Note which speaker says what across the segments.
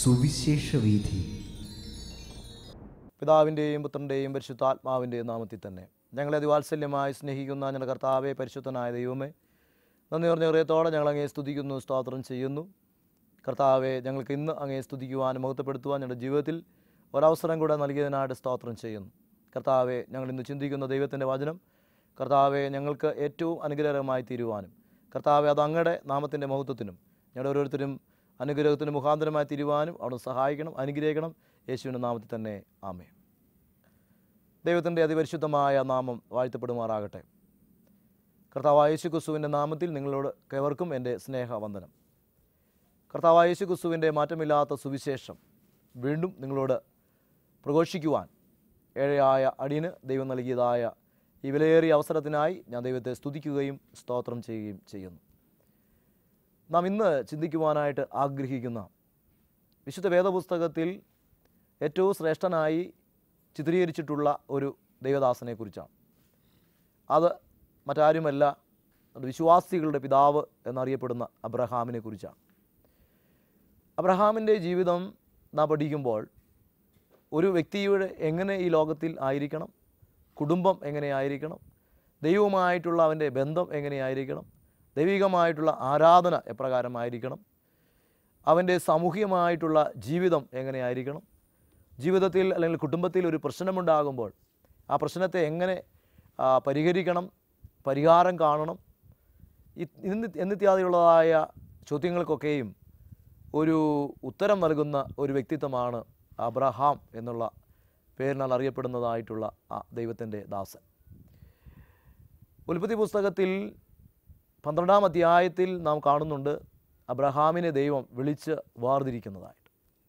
Speaker 1: സുവിശേഷ വീഥി
Speaker 2: പിതാവിൻ്റെയും പുത്രൻ്റെയും പരിശുദ്ധാത്മാവിൻ്റെയും നാമത്തിൽ തന്നെ ഞങ്ങളെ അതിവാത്സല്യമായി സ്നേഹിക്കുന്ന ഞങ്ങളുടെ കർത്താവെ പരിശുദ്ധനായ ദൈവമേ നന്ദി പറഞ്ഞ ഹൃദയത്തോടെ ഞങ്ങൾ അങ്ങേ സ്തുതിക്കുന്നു സ്തോത്രം ചെയ്യുന്നു കർത്താവെ ഞങ്ങൾക്ക് ഇന്ന് അങ്ങേ സ്തുതിക്കുവാനും മഹത്വപ്പെടുത്തുവാൻ ഞങ്ങളുടെ ജീവിതത്തിൽ ഒരവസരം കൂടെ നൽകിയതിനായിട്ട് സ്തോത്രം ചെയ്യുന്നു കർത്താവെ ഞങ്ങൾ ഇന്ന് ചിന്തിക്കുന്ന ദൈവത്തിൻ്റെ വചനം കർത്താവെ ഞങ്ങൾക്ക് ഏറ്റവും അനുഗ്രഹമായി തീരുവാനും കർത്താവെ അത് അങ്ങയുടെ നാമത്തിൻ്റെ മഹത്വത്തിനും ഞങ്ങളുടെ ഓരോരുത്തരും അനുഗ്രഹത്തിന് മുഖാന്തരമായി തീരുവാനും അവിടെ സഹായിക്കണം അനുഗ്രഹിക്കണം യേശുവിൻ്റെ നാമത്തിൽ തന്നെ ആമേ ദൈവത്തിൻ്റെ അതിപരിശുദ്ധമായ നാമം വാഴ്ത്തപ്പെടുമാറാകട്ടെ കർത്താവായ യേശു ക്രിസ്തുവിൻ്റെ നാമത്തിൽ നിങ്ങളോട് കേവർക്കും എൻ്റെ സ്നേഹവന്ദനം കർത്താവായ യേശു ക്രിസ്തുവിൻ്റെ മാറ്റമില്ലാത്ത സുവിശേഷം വീണ്ടും നിങ്ങളോട് പ്രഘോഷിക്കുവാൻ ഏഴയായ അടിയന് ദൈവം നൽകിയതായ ഈ വിലയേറിയ അവസരത്തിനായി ഞാൻ ദൈവത്തെ സ്തുതിക്കുകയും സ്തോത്രം ചെയ്യുകയും ചെയ്യുന്നു നാം ഇന്ന് ചിന്തിക്കുവാനായിട്ട് ആഗ്രഹിക്കുന്ന വിശുദ്ധ വേദപുസ്തകത്തിൽ ഏറ്റവും ശ്രേഷ്ഠനായി ചിത്രീകരിച്ചിട്ടുള്ള ഒരു ദൈവദാസനെക്കുറിച്ചാണ് അത് മറ്റാരുമല്ല അത് വിശ്വാസികളുടെ പിതാവ് എന്നറിയപ്പെടുന്ന അബ്രഹാമിനെ കുറിച്ചാണ് അബ്രഹാമിൻ്റെ ജീവിതം നാം പഠിക്കുമ്പോൾ ഒരു വ്യക്തിയുടെ എങ്ങനെ ഈ ലോകത്തിൽ ആയിരിക്കണം കുടുംബം എങ്ങനെയായിരിക്കണം ദൈവവുമായിട്ടുള്ള അവൻ്റെ ബന്ധം എങ്ങനെയായിരിക്കണം ദൈവികമായിട്ടുള്ള ആരാധന എപ്രകാരമായിരിക്കണം അവൻ്റെ സാമൂഹികമായിട്ടുള്ള ജീവിതം എങ്ങനെയായിരിക്കണം ജീവിതത്തിൽ അല്ലെങ്കിൽ കുടുംബത്തിൽ ഒരു പ്രശ്നമുണ്ടാകുമ്പോൾ ആ പ്രശ്നത്തെ എങ്ങനെ ആ, പരിഹരിക്കണം പരിഹാരം കാണണം ഇ- ഇന്ന് എന്നിത്യാദിയുള്ളതായ ചോദ്യങ്ങൾക്കൊക്കെയും ഒരു ഉത്തരം നൽകുന്ന ഒരു വ്യക്തിത്വമാണ് അബ്രഹാം എന്നുള്ള പേരിനാൽ അറിയപ്പെടുന്നതായിട്ടുള്ള ആ ദൈവത്തിൻ്റെ ദാസൻ ഉൽപ്പത്തി പുസ്തകത്തിൽ പന്ത്രണ്ടാം അധ്യായത്തിൽ നാം കാണുന്നുണ്ട് അബ്രഹാമിനെ ദൈവം വിളിച്ച് വേർതിരിക്കുന്നതായിട്ട്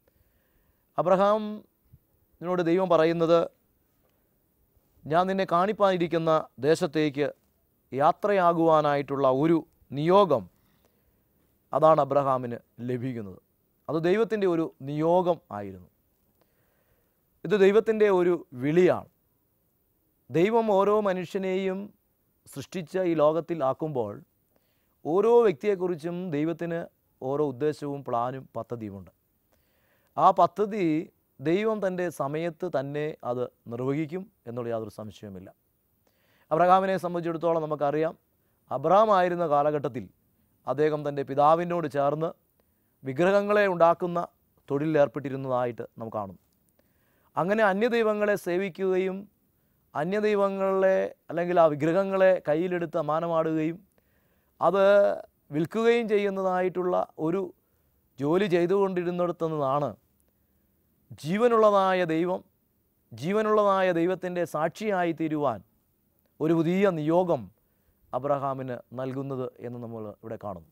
Speaker 2: അബ്രഹാമിനോട് ദൈവം പറയുന്നത് ഞാൻ നിന്നെ കാണിപ്പാനിരിക്കുന്ന ദേശത്തേക്ക് യാത്രയാകുവാനായിട്ടുള്ള ഒരു നിയോഗം അതാണ് അബ്രഹാമിന് ലഭിക്കുന്നത് അത് ദൈവത്തിൻ്റെ ഒരു നിയോഗം ആയിരുന്നു ഇത് ദൈവത്തിൻ്റെ ഒരു വിളിയാണ് ദൈവം ഓരോ മനുഷ്യനെയും സൃഷ്ടിച്ച ഈ ലോകത്തിൽ ആക്കുമ്പോൾ ഓരോ വ്യക്തിയെക്കുറിച്ചും ദൈവത്തിന് ഓരോ ഉദ്ദേശവും പ്ലാനും പദ്ധതിയുമുണ്ട് ആ പദ്ധതി ദൈവം തൻ്റെ സമയത്ത് തന്നെ അത് നിർവഹിക്കും എന്നുള്ള യാതൊരു സംശയവുമില്ല അബ്രഹാമിനെ സംബന്ധിച്ചിടത്തോളം നമുക്കറിയാം അബ്രഹാം ആയിരുന്ന കാലഘട്ടത്തിൽ അദ്ദേഹം തൻ്റെ പിതാവിനോട് ചേർന്ന് വിഗ്രഹങ്ങളെ ഉണ്ടാക്കുന്ന തൊഴിലിൽ ഏർപ്പെട്ടിരുന്നതായിട്ട് നാം കാണുന്നു അങ്ങനെ അന്യദൈവങ്ങളെ സേവിക്കുകയും അന്യദൈവങ്ങളെ അല്ലെങ്കിൽ ആ വിഗ്രഹങ്ങളെ കയ്യിലെടുത്ത് അമാനമാടുകയും അത് വിൽക്കുകയും ചെയ്യുന്നതായിട്ടുള്ള ഒരു ജോലി ചെയ്തുകൊണ്ടിരുന്നിടത്തു നിന്നാണ് ജീവനുള്ളതായ ദൈവം ജീവനുള്ളതായ ദൈവത്തിൻ്റെ സാക്ഷിയായി തീരുവാൻ ഒരു പുതിയ നിയോഗം അബ്രഹാമിന് നൽകുന്നത് എന്ന് നമ്മൾ ഇവിടെ കാണുന്നു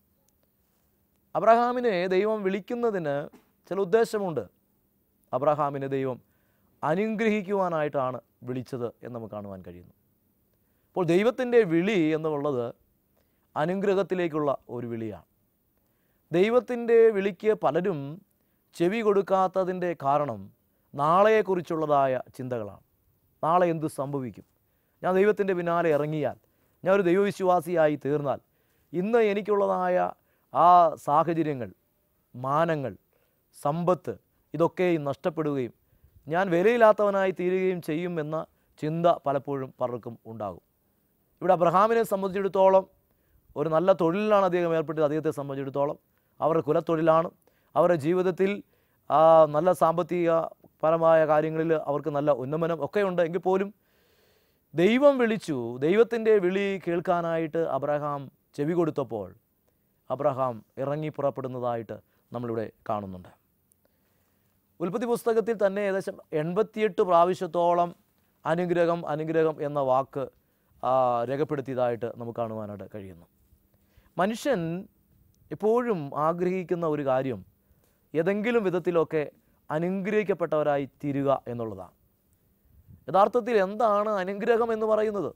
Speaker 2: അബ്രഹാമിനെ ദൈവം വിളിക്കുന്നതിന് ചില ഉദ്ദേശമുണ്ട് അബ്രഹാമിനെ ദൈവം അനുഗ്രഹിക്കുവാനായിട്ടാണ് വിളിച്ചത് എന്ന് നമുക്ക് കാണുവാൻ കഴിയുന്നു അപ്പോൾ ദൈവത്തിൻ്റെ വിളി എന്നുള്ളത് അനുഗ്രഹത്തിലേക്കുള്ള ഒരു വിളിയാണ് ദൈവത്തിൻ്റെ വിളിക്ക് പലരും ചെവി കൊടുക്കാത്തതിൻ്റെ കാരണം നാളെയെക്കുറിച്ചുള്ളതായ ചിന്തകളാണ് നാളെ എന്ത് സംഭവിക്കും ഞാൻ ദൈവത്തിൻ്റെ പിന്നാലെ ഇറങ്ങിയാൽ ഞാൻ ഒരു ദൈവവിശ്വാസിയായി തീർന്നാൽ ഇന്ന് എനിക്കുള്ളതായ ആ സാഹചര്യങ്ങൾ മാനങ്ങൾ സമ്പത്ത് ഇതൊക്കെയും നഷ്ടപ്പെടുകയും ഞാൻ വിലയില്ലാത്തവനായി തീരുകയും ചെയ്യും എന്ന ചിന്ത പലപ്പോഴും പലർക്കും ഉണ്ടാകും ഇവിടെ അബ്രഹാമിനെ സംബന്ധിച്ചിടത്തോളം ഒരു നല്ല തൊഴിലിലാണ് അദ്ദേഹം ഏർപ്പെട്ടത് അദ്ദേഹത്തെ സംബന്ധിച്ചിടത്തോളം അവരുടെ കുലത്തൊഴിലാണ് അവരുടെ ജീവിതത്തിൽ ആ, നല്ല സാമ്പത്തിക പരമായ കാര്യങ്ങളിൽ അവർക്ക് നല്ല ഉന്നമനം ഒക്കെ ഉണ്ട് എങ്കിൽ പോലും ദൈവം വിളിച്ചു ദൈവത്തിൻ്റെ വിളി കേൾക്കാനായിട്ട് അബ്രഹാം ചെവി കൊടുത്തപ്പോൾ അബ്രഹാം ഇറങ്ങി പുറപ്പെടുന്നതായിട്ട് നമ്മളിവിടെ കാണുന്നുണ്ട് ഉൽപ്പത്തി പുസ്തകത്തിൽ തന്നെ ഏകദേശം എൺപത്തിയെട്ട് പ്രാവശ്യത്തോളം അനുഗ്രഹം അനുഗ്രഹം എന്ന വാക്ക് ആ, രേഖപ്പെടുത്തിയതായിട്ട് നമുക്ക് കാണുവാനായിട്ട് കഴിയുന്നു മനുഷ്യൻ എപ്പോഴും ആഗ്രഹിക്കുന്ന ഒരു കാര്യം ഏതെങ്കിലും വിധത്തിലൊക്കെ അനുഗ്രഹിക്കപ്പെട്ടവരായി തീരുക എന്നുള്ളതാണ് യഥാർത്ഥത്തിൽ എന്താണ് അനുഗ്രഹം എന്ന് പറയുന്നത്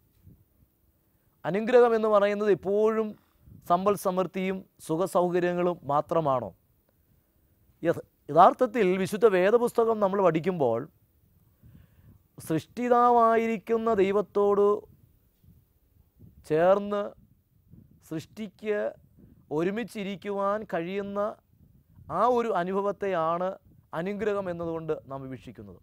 Speaker 2: അനുഗ്രഹം എന്ന് പറയുന്നത് എപ്പോഴും സമ്പൽ സമൃദ്ധിയും സുഖസൗകര്യങ്ങളും മാത്രമാണോ യഥ- യഥാർത്ഥത്തിൽ വിശുദ്ധ വേദപുസ്തകം നമ്മൾ പഠിക്കുമ്പോൾ സൃഷ്ടിതാവായിരിക്കുന്ന ദൈവത്തോട് ചേർന്ന് സൃഷ്ടിക്ക് ഒരുമിച്ചിരിക്കുവാൻ കഴിയുന്ന ആ ഒരു അനുഭവത്തെയാണ് അനുഗ്രഹം എന്നതുകൊണ്ട് നാം വിവക്ഷിക്കുന്നത്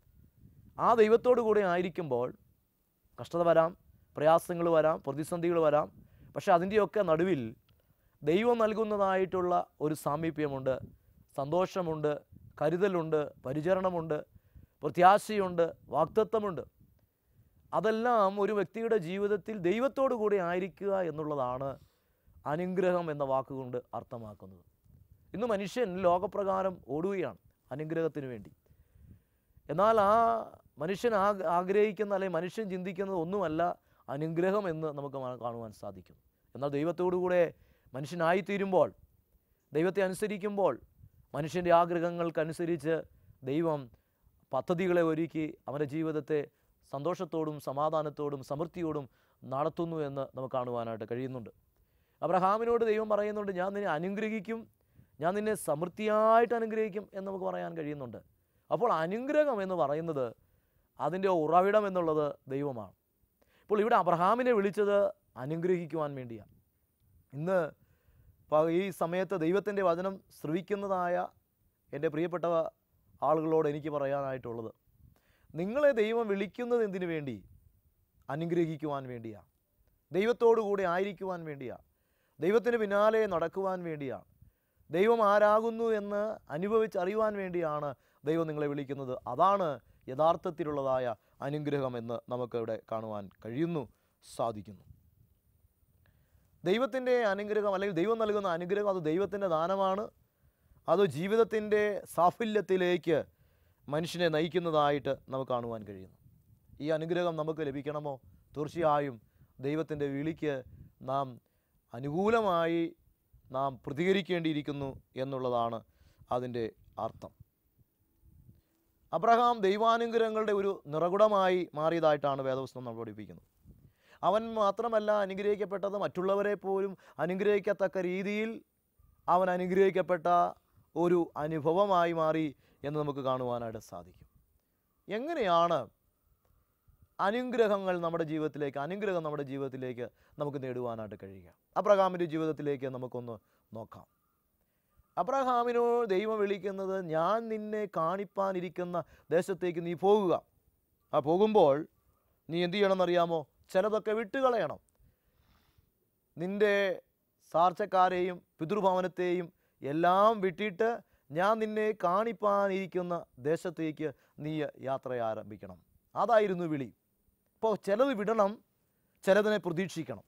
Speaker 2: ആ ദൈവത്തോടു കൂടെ ആയിരിക്കുമ്പോൾ കഷ്ടത വരാം പ്രയാസങ്ങൾ വരാം പ്രതിസന്ധികൾ വരാം പക്ഷെ അതിൻ്റെയൊക്കെ നടുവിൽ ദൈവം നൽകുന്നതായിട്ടുള്ള ഒരു സാമീപ്യമുണ്ട് സന്തോഷമുണ്ട് കരുതലുണ്ട് പരിചരണമുണ്ട് പ്രത്യാശയുണ്ട് വാക്തത്വമുണ്ട് അതെല്ലാം ഒരു വ്യക്തിയുടെ ജീവിതത്തിൽ ദൈവത്തോടു കൂടി ആയിരിക്കുക എന്നുള്ളതാണ് അനുഗ്രഹം എന്ന വാക്കുകൊണ്ട് അർത്ഥമാക്കുന്നത് ഇന്ന് മനുഷ്യൻ ലോകപ്രകാരം ഓടുകയാണ് അനുഗ്രഹത്തിന് വേണ്ടി എന്നാൽ ആ മനുഷ്യൻ ആ ആഗ്രഹിക്കുന്ന അല്ലെങ്കിൽ മനുഷ്യൻ ചിന്തിക്കുന്നത് ഒന്നുമല്ല അനുഗ്രഹം എന്ന് നമുക്ക് മാ- കാണുവാൻ സാധിക്കും എന്നാൽ ദൈവത്തോടു കൂടെ മനുഷ്യനായിത്തീരുമ്പോൾ ദൈവത്തെ അനുസരിക്കുമ്പോൾ മനുഷ്യൻ്റെ ആഗ്രഹങ്ങൾക്കനുസരിച്ച് ദൈവം പദ്ധതികളെ ഒരുക്കി അവൻ്റെ ജീവിതത്തെ സന്തോഷത്തോടും സമാധാനത്തോടും സമൃദ്ധിയോടും നടത്തുന്നു എന്ന് നമുക്ക് കാണുവാനായിട്ട് കഴിയുന്നുണ്ട് അബ്രഹാമിനോട് ദൈവം പറയുന്നുണ്ട് ഞാൻ നിന്നെ അനുഗ്രഹിക്കും ഞാൻ നിന്നെ സമൃദ്ധിയായിട്ട് അനുഗ്രഹിക്കും എന്ന് നമുക്ക് പറയാൻ കഴിയുന്നുണ്ട് അപ്പോൾ അനുഗ്രഹം എന്ന് പറയുന്നത് അതിൻ്റെ ഉറവിടം എന്നുള്ളത് ദൈവമാണ് ഇപ്പോൾ ഇവിടെ അബ്രഹാമിനെ വിളിച്ചത് അനുഗ്രഹിക്കുവാൻ വേണ്ടിയാണ് ഇന്ന് പ- ഈ സമയത്ത് ദൈവത്തിൻ്റെ വചനം ശ്രവിക്കുന്നതായ എൻ്റെ പ്രിയപ്പെട്ട ആളുകളോട് എനിക്ക് പറയാനായിട്ടുള്ളത് നിങ്ങളെ ദൈവം വിളിക്കുന്നത് എന്തിനു വേണ്ടി അനുഗ്രഹിക്കുവാൻ വേണ്ടിയാണ് ദൈവത്തോടു കൂടെ ആയിരിക്കുവാൻ വേണ്ടിയാണ് ദൈവത്തിന് പിന്നാലെ നടക്കുവാൻ വേണ്ടിയാണ് ദൈവം ആരാകുന്നു എന്ന് അനുഭവിച്ചറിയുവാൻ വേണ്ടിയാണ് ദൈവം നിങ്ങളെ വിളിക്കുന്നത് അതാണ് യഥാർത്ഥത്തിലുള്ളതായ അനുഗ്രഹം എന്ന് നമുക്കിവിടെ കാണുവാൻ കഴിയുന്നു സാധിക്കുന്നു ദൈവത്തിൻ്റെ അനുഗ്രഹം അല്ലെങ്കിൽ ദൈവം നൽകുന്ന അനുഗ്രഹം അത് ദൈവത്തിൻ്റെ ദാനമാണ് അത് ജീവിതത്തിൻ്റെ സാഫല്യത്തിലേക്ക് മനുഷ്യനെ നയിക്കുന്നതായിട്ട് നമുക്ക് കാണുവാൻ കഴിയുന്നു ഈ അനുഗ്രഹം നമുക്ക് ലഭിക്കണമോ തീർച്ചയായും ദൈവത്തിൻ്റെ വിളിക്ക് നാം അനുകൂലമായി നാം പ്രതികരിക്കേണ്ടിയിരിക്കുന്നു എന്നുള്ളതാണ് അതിൻ്റെ അർത്ഥം അബ്രഹാം ദൈവാനുഗ്രഹങ്ങളുടെ ഒരു നിറകുടമായി മാറിയതായിട്ടാണ് വേദപുസ്തകം നമ്മൾ പഠിപ്പിക്കുന്നത് അവൻ മാത്രമല്ല അനുഗ്രഹിക്കപ്പെട്ടത് മറ്റുള്ളവരെ പോലും അനുഗ്രഹിക്കത്തക്ക രീതിയിൽ അവൻ അനുഗ്രഹിക്കപ്പെട്ട ഒരു അനുഭവമായി മാറി എന്ന് നമുക്ക് കാണുവാനായിട്ട് സാധിക്കും എങ്ങനെയാണ് അനുഗ്രഹങ്ങൾ നമ്മുടെ ജീവിതത്തിലേക്ക് അനുഗ്രഹം നമ്മുടെ ജീവിതത്തിലേക്ക് നമുക്ക് നേടുവാനായിട്ട് കഴിയുക അബ്രഹാമിൻ്റെ ജീവിതത്തിലേക്ക് നമുക്കൊന്ന് നോക്കാം അബ്രഹാമിനോ ദൈവം വിളിക്കുന്നത് ഞാൻ നിന്നെ കാണിപ്പാനിരിക്കുന്ന ദേശത്തേക്ക് നീ പോകുക ആ പോകുമ്പോൾ നീ എന്ത് ചെയ്യണമെന്നറിയാമോ ചിലതൊക്കെ വിട്ടുകളയണം നിൻ്റെ സാർച്ചക്കാരെയും പിതൃഭവനത്തെയും എല്ലാം വിട്ടിട്ട് ഞാൻ നിന്നെ കാണിപ്പാനിരിക്കുന്ന ദേശത്തേക്ക് നീ യാത്ര ആരംഭിക്കണം അതായിരുന്നു വിളി ഇപ്പോൾ ചിലത് വിടണം ചിലതിനെ പ്രതീക്ഷിക്കണം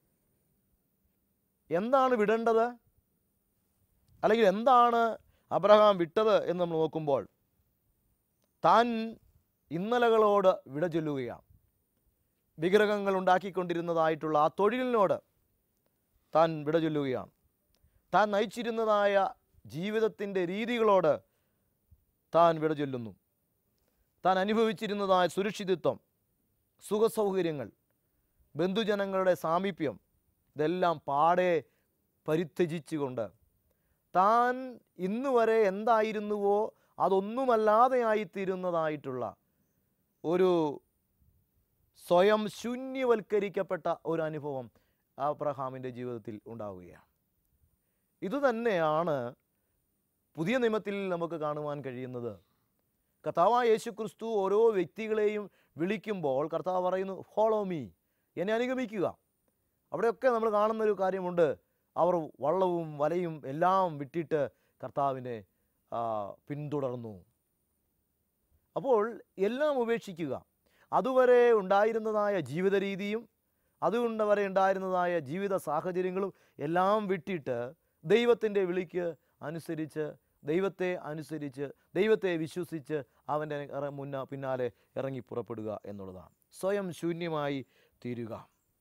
Speaker 2: എന്താണ് വിടേണ്ടത് അല്ലെങ്കിൽ എന്താണ് അബ്രഹാം വിട്ടത് എന്ന് നമ്മൾ നോക്കുമ്പോൾ താൻ ഇന്നലകളോട് വിട ചൊല്ലുകയാണ് വിഗ്രഹങ്ങൾ ഉണ്ടാക്കിക്കൊണ്ടിരുന്നതായിട്ടുള്ള ആ തൊഴിലിനോട് താൻ വിട ചൊല്ലുകയാണ് താൻ നയിച്ചിരുന്നതായ ജീവിതത്തിൻ്റെ രീതികളോട് താൻ വിട ചൊല്ലുന്നു താൻ അനുഭവിച്ചിരുന്നതായ സുരക്ഷിതത്വം സുഖസൗകര്യങ്ങൾ ബന്ധുജനങ്ങളുടെ സാമീപ്യം ഇതെല്ലാം പാടെ പരിത്യജിച്ചുകൊണ്ട് താൻ ഇന്ന് വരെ എന്തായിരുന്നുവോ അതൊന്നുമല്ലാതെയായിത്തീരുന്നതായിട്ടുള്ള ഒരു സ്വയം ശൂന്യവൽക്കരിക്കപ്പെട്ട ഒരു അനുഭവം അബ്രഹാമിൻ്റെ ജീവിതത്തിൽ ഉണ്ടാവുകയാണ് ഇതുതന്നെയാണ് പുതിയ നിയമത്തിൽ നമുക്ക് കാണുവാൻ കഴിയുന്നത് കർത്താവായ യേശു ക്രിസ്തു ഓരോ വ്യക്തികളെയും വിളിക്കുമ്പോൾ കർത്താവ് പറയുന്നു ഫോളോ മീ എന്നെ അനുഗമിക്കുക അവിടെയൊക്കെ നമ്മൾ കാണുന്ന ഒരു കാര്യമുണ്ട് അവർ വള്ളവും വലയും എല്ലാം വിട്ടിട്ട് കർത്താവിനെ ആ, പിന്തുടർന്നു അപ്പോൾ എല്ലാം ഉപേക്ഷിക്കുക അതുവരെ ഉണ്ടായിരുന്നതായ ജീവിത രീതിയും അതുകൊണ്ട് വരെ ഉണ്ടായിരുന്നതായ ജീവിത സാഹചര്യങ്ങളും എല്ലാം വിട്ടിട്ട് ദൈവത്തിൻ്റെ വിളിക്ക് അനുസരിച്ച് ദൈവത്തെ അനുസരിച്ച് ദൈവത്തെ വിശ്വസിച്ച് അവൻ്റെ ഇറ- മുന്ന പിന്നാലെ ഇറങ്ങി പുറപ്പെടുക എന്നുള്ളതാണ് സ്വയം ശൂന്യമായി തീരുക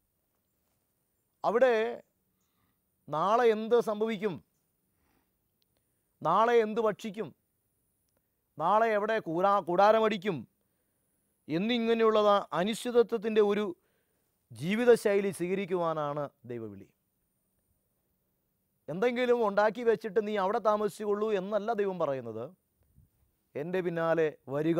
Speaker 2: അവിടെ നാളെ എന്ത് സംഭവിക്കും നാളെ എന്ത് ഭക്ഷിക്കും നാളെ എവിടെ കൂടാ കൂടാരമടിക്കും എന്നിങ്ങനെയുള്ളത് അനിശ്ചിതത്വത്തിൻ്റെ ഒരു ജീവിതശൈലി സ്വീകരിക്കുവാനാണ് ദൈവവിളി എന്തെങ്കിലും ഉണ്ടാക്കി വെച്ചിട്ട് നീ അവിടെ താമസിച്ചുകൊള്ളൂ എന്നല്ല ദൈവം പറയുന്നത് എൻ്റെ പിന്നാലെ വരിക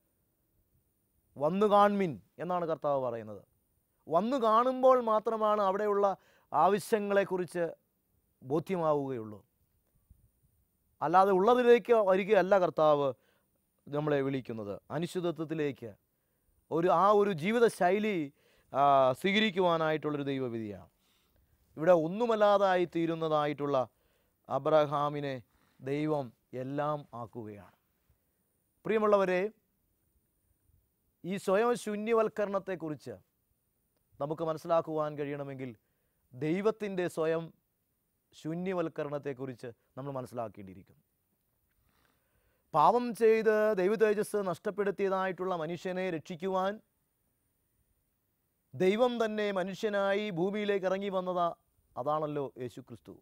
Speaker 2: വന്നു കാൺമിൻ എന്നാണ് കർത്താവ് പറയുന്നത് വന്നു കാണുമ്പോൾ മാത്രമാണ് അവിടെയുള്ള ആവശ്യങ്ങളെക്കുറിച്ച് ബോധ്യമാവുകയുള്ളൂ അല്ലാതെ ഉള്ളതിലേക്ക് വരികയല്ല കർത്താവ് നമ്മളെ വിളിക്കുന്നത് അനിശ്ചിതത്വത്തിലേക്ക് ഒരു ആ ഒരു ജീവിത ശൈലി ആ, സ്വീകരിക്കുവാനായിട്ടുള്ളൊരു ദൈവവിധിയാണ് ഇവിടെ ഒന്നുമല്ലാതായി തീരുന്നതായിട്ടുള്ള അബ്രഹാമിനെ ദൈവം എല്ലാം ആക്കുകയാണ് പ്രിയമുള്ളവരെ ഈ സ്വയം ശൂന്യവൽക്കരണത്തെക്കുറിച്ച് നമുക്ക് മനസ്സിലാക്കുവാൻ കഴിയണമെങ്കിൽ ദൈവത്തിൻ്റെ സ്വയം ശൂന്യവൽക്കരണത്തെക്കുറിച്ച് നമ്മൾ മനസ്സിലാക്കേണ്ടിയിരിക്കുന്നു പാപം ചെയ്ത് ദൈവ തേജസ് നഷ്ടപ്പെടുത്തിയതായിട്ടുള്ള മനുഷ്യനെ രക്ഷിക്കുവാൻ ദൈവം തന്നെ മനുഷ്യനായി ഭൂമിയിലേക്ക് ഇറങ്ങി വന്നത് അതാണല്ലോ യേശു ക്രിസ്തു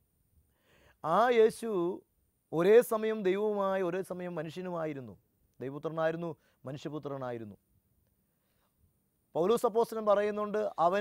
Speaker 2: ആ യേശു ഒരേ സമയം ദൈവവുമായി ഒരേ സമയം മനുഷ്യനുമായിരുന്നു ദൈവപുത്രനായിരുന്നു മനുഷ്യപുത്രനായിരുന്നു പൗലോസ് അപ്പോസ്തലൻ പറയുന്നുണ്ട് അവൻ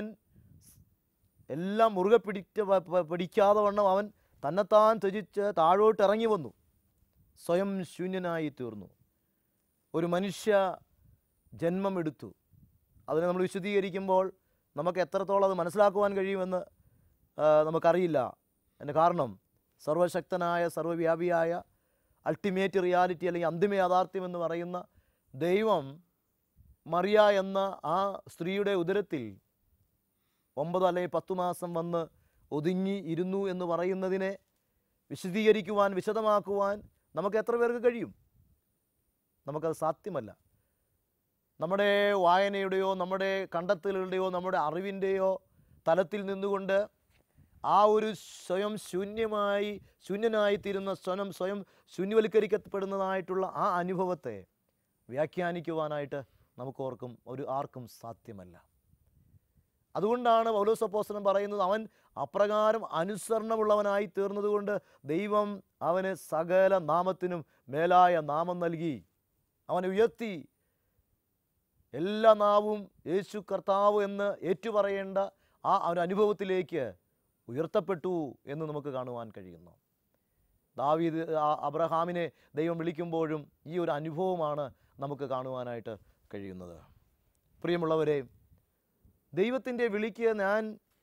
Speaker 2: എല്ലാം മുറുകെ പിടിച്ച പ- പ- പിടിക്കാതെ വണ്ണം അവൻ തന്നെത്താൻ ത്യജിച്ച് താഴോട്ട് ഇറങ്ങി വന്നു സ്വയം ശൂന്യനായി തീർന്നു ഒരു മനുഷ്യ ജന്മമെടുത്തു അതിനെ നമ്മൾ വിശദീകരിക്കുമ്പോൾ നമുക്ക് എത്രത്തോളം അത് മനസ്സിലാക്കുവാൻ കഴിയുമെന്ന് ആ, നമുക്കറിയില്ല എൻ്റെ കാരണം സർവശക്തനായ സർവ്വവ്യാപിയായ അൾട്ടിമേറ്റ് റിയാലിറ്റി അല്ലെങ്കിൽ അന്തിമ യാഥാർത്ഥ്യം എന്ന് പറയുന്ന ദൈവം മറിയ എന്ന ആ സ്ത്രീയുടെ ഉദരത്തിൽ ഒമ്പത് അല്ലെങ്കിൽ പത്തു മാസം വന്ന് ഒതുങ്ങി ഇരുന്നു എന്ന് പറയുന്നതിനെ വിശദീകരിക്കുവാൻ വിശദമാക്കുവാൻ നമുക്ക് എത്ര പേർക്ക് കഴിയും നമുക്കത് സാധ്യമല്ല നമ്മുടെ വായനയുടെയോ നമ്മുടെ കണ്ടെത്തലുകളുടെയോ നമ്മുടെ അറിവിൻ്റെയോ തലത്തിൽ നിന്നുകൊണ്ട് ആ ഒരു സ്വയം ശൂന്യമായി ശൂന്യനായിത്തീരുന്ന സ്വയം സ്വയം ശൂന്യവൽക്കരിക്കപ്പെടുന്നതായിട്ടുള്ള ആ അനുഭവത്തെ വ്യാഖ്യാനിക്കുവാനായിട്ട് നമുക്കോർക്കും ഒരു ആർക്കും സാധ്യമല്ല അതുകൊണ്ടാണ് പൗലോസ് അപ്പോസ്തലൻ പറയുന്നത് അവൻ അപ്രകാരം അനുസരണമുള്ളവനായി തീർന്നതുകൊണ്ട് ദൈവം അവന് സകല നാമത്തിനും മേലായ നാമം നൽകി അവനെ ഉയർത്തി എല്ലാ നാവും യേശു കർത്താവ് എന്ന് ഏറ്റുപറയേണ്ട ആ ഒരു അനുഭവത്തിലേക്ക് ഉയർത്തപ്പെട്ടു എന്ന് നമുക്ക് കാണുവാൻ കഴിയുന്നു ദാവീദ് ആ അബ്രഹാമിനെ ദൈവം വിളിക്കുമ്പോഴും ഈ ഒരു അനുഭവമാണ് നമുക്ക് കാണുവാനായിട്ട് കഴിയുന്നത് പ്രിയമുള്ളവരെ ദൈവത്തിൻ്റെ വിളിക്ക് ഞാൻ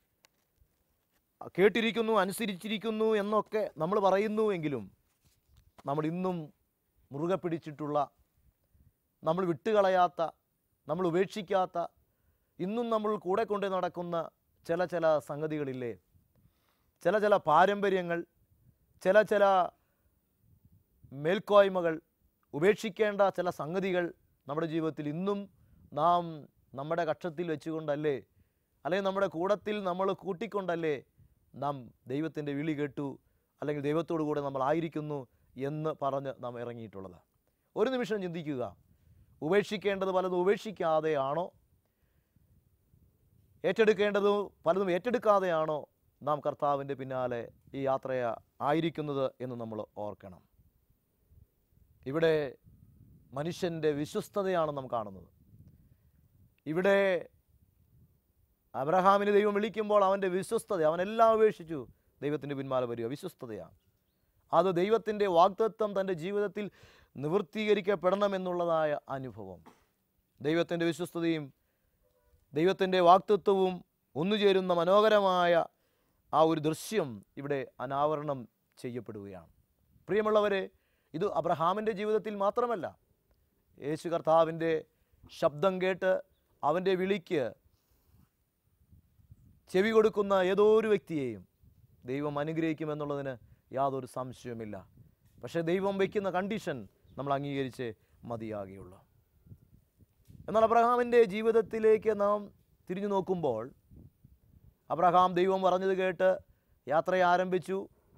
Speaker 2: കേട്ടിരിക്കുന്നു അനുസരിച്ചിരിക്കുന്നു എന്നൊക്കെ നമ്മൾ പറയുന്നുവെങ്കിലും നമ്മൾ ഇന്നും മുറുകെ പിടിച്ചിട്ടുള്ള നമ്മൾ വിട്ടുകളയാത്ത നമ്മൾ ഉപേക്ഷിക്കാത്ത ഇന്നും നമ്മൾ കൂടെ കൊണ്ട് നടക്കുന്ന ചില ചില സംഗതികളില്ലേ ചില ചില പാരമ്പര്യങ്ങൾ ചില ചില മേൽക്കോയ്മകൾ ഉപേക്ഷിക്കേണ്ട ചില സംഗതികൾ നമ്മുടെ ജീവിതത്തിൽ ഇന്നും നാം നമ്മുടെ കക്ഷത്തിൽ വെച്ചുകൊണ്ടല്ലേ അല്ലെങ്കിൽ നമ്മുടെ കൂടത്തിൽ നമ്മൾ കൂട്ടിക്കൊണ്ടല്ലേ നാം ദൈവത്തിൻ്റെ വിളി കേട്ടു അല്ലെങ്കിൽ ദൈവത്തോടു കൂടെ നമ്മൾ ആയിരിക്കുന്നു എന്ന് പറഞ്ഞ് നാം ഇറങ്ങിയിട്ടുള്ളത് ഒരു നിമിഷം ചിന്തിക്കുക ഉപേക്ഷിക്കേണ്ടത് പലതും ഉപേക്ഷിക്കാതെയാണോ ഏറ്റെടുക്കേണ്ടത് പലതും ഏറ്റെടുക്കാതെയാണോ നാം കർത്താവിൻ്റെ പിന്നാലെ ഈ യാത്രയ ആയിരിക്കുന്നത് എന്ന് നമ്മൾ ഓർക്കണം ഇവിടെ മനുഷ്യൻ്റെ വിശ്വസ്തതയാണ് നാം കാണുന്നത് ഇവിടെ അബ്രഹാമിന് ദൈവം വിളിക്കുമ്പോൾ അവൻ്റെ വിശ്വസ്തത അവനെല്ലാം ഉപേക്ഷിച്ചു ദൈവത്തിൻ്റെ പിന്മാലെ വരിക വിശ്വസ്തതയാണ് അത് ദൈവത്തിൻ്റെ വാഗ്ദത്വം തൻ്റെ ജീവിതത്തിൽ നിവൃത്തീകരിക്കപ്പെടണമെന്നുള്ളതായ അനുഭവം ദൈവത്തിൻ്റെ വിശ്വസ്തതയും ദൈവത്തിൻ്റെ വാക്തത്വവും ഒന്നുചേരുന്ന മനോഹരമായ ആ ഒരു ദൃശ്യം ഇവിടെ അനാവരണം ചെയ്യപ്പെടുകയാണ് പ്രിയമുള്ളവരെ ഇത് അബ്രഹാമിൻ്റെ ജീവിതത്തിൽ മാത്രമല്ല യേശു കർത്താവിൻ്റെ ശബ്ദം കേട്ട് അവൻ്റെ വിളിക്ക് ചെവി കൊടുക്കുന്ന ഏതോ ഒരു വ്യക്തിയെയും ദൈവം അനുഗ്രഹിക്കുമെന്നുള്ളതിന് യാതൊരു സംശയവുമില്ല പക്ഷേ ദൈവം വയ്ക്കുന്ന കണ്ടീഷൻ നമ്മൾ അംഗീകരിച്ച് മതിയാകുകയുള്ളൂ എന്നാൽ അബ്രഹാമിൻ്റെ ജീവിതത്തിലേക്ക് നാം തിരിഞ്ഞു നോക്കുമ്പോൾ അബ്രഹാം ദൈവം പറഞ്ഞത് കേട്ട് യാത്ര ആരംഭിച്ചു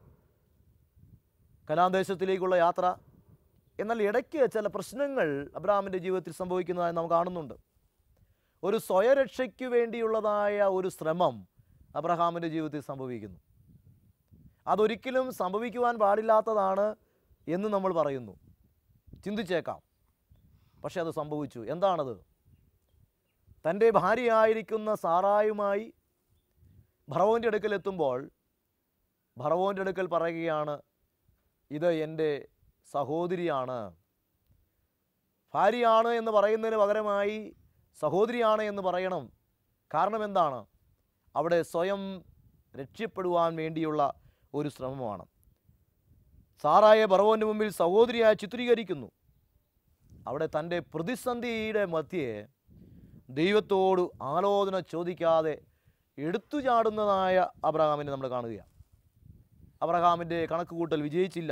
Speaker 2: കനാന്തേശത്തിലേക്കുള്ള യാത്ര എന്നാൽ ഇടയ്ക്ക് ചില പ്രശ്നങ്ങൾ അബ്രഹാമിൻ്റെ ജീവിതത്തിൽ സംഭവിക്കുന്നതായി നാം കാണുന്നുണ്ട് ഒരു സ്വയരക്ഷയ്ക്ക് വേണ്ടിയുള്ളതായ ഒരു ശ്രമം അബ്രഹാമിൻ്റെ ജീവിതത്തിൽ സംഭവിക്കുന്നു അതൊരിക്കലും സംഭവിക്കുവാൻ പാടില്ലാത്തതാണ് എന്ന് നമ്മൾ പറയുന്നു ചിന്തിച്ചേക്കാം പക്ഷെ അത് സംഭവിച്ചു എന്താണത് തൻ്റെ ഭാര്യയായിരിക്കുന്ന സാറായുമായി ഭറവോൻ്റെ അടുക്കൽ എത്തുമ്പോൾ ഭറവോൻ്റെ അടുക്കൽ പറയുകയാണ് ഇത് എൻ്റെ സഹോദരിയാണ് ഭാര്യയാണ് എന്ന് പറയുന്നതിന് പകരമായി സഹോദരിയാണ് എന്ന് പറയണം കാരണം എന്താണ് അവിടെ സ്വയം രക്ഷപ്പെടുവാൻ വേണ്ടിയുള്ള ഒരു ശ്രമമാണ് സാറായെ ബറവോൻ്റെ മുമ്പിൽ സഹോദരിയായി ചിത്രീകരിക്കുന്നു അവിടെ തൻ്റെ പ്രതിസന്ധിയുടെ മധ്യേ ദൈവത്തോട് ആലോചന ചോദിക്കാതെ എടുത്തു ചാടുന്നതായ അബ്രഹാമിനെ നമ്മൾ കാണുകയാണ് അബ്രഹാമിൻ്റെ കണക്ക് കൂട്ടൽ വിജയിച്ചില്ല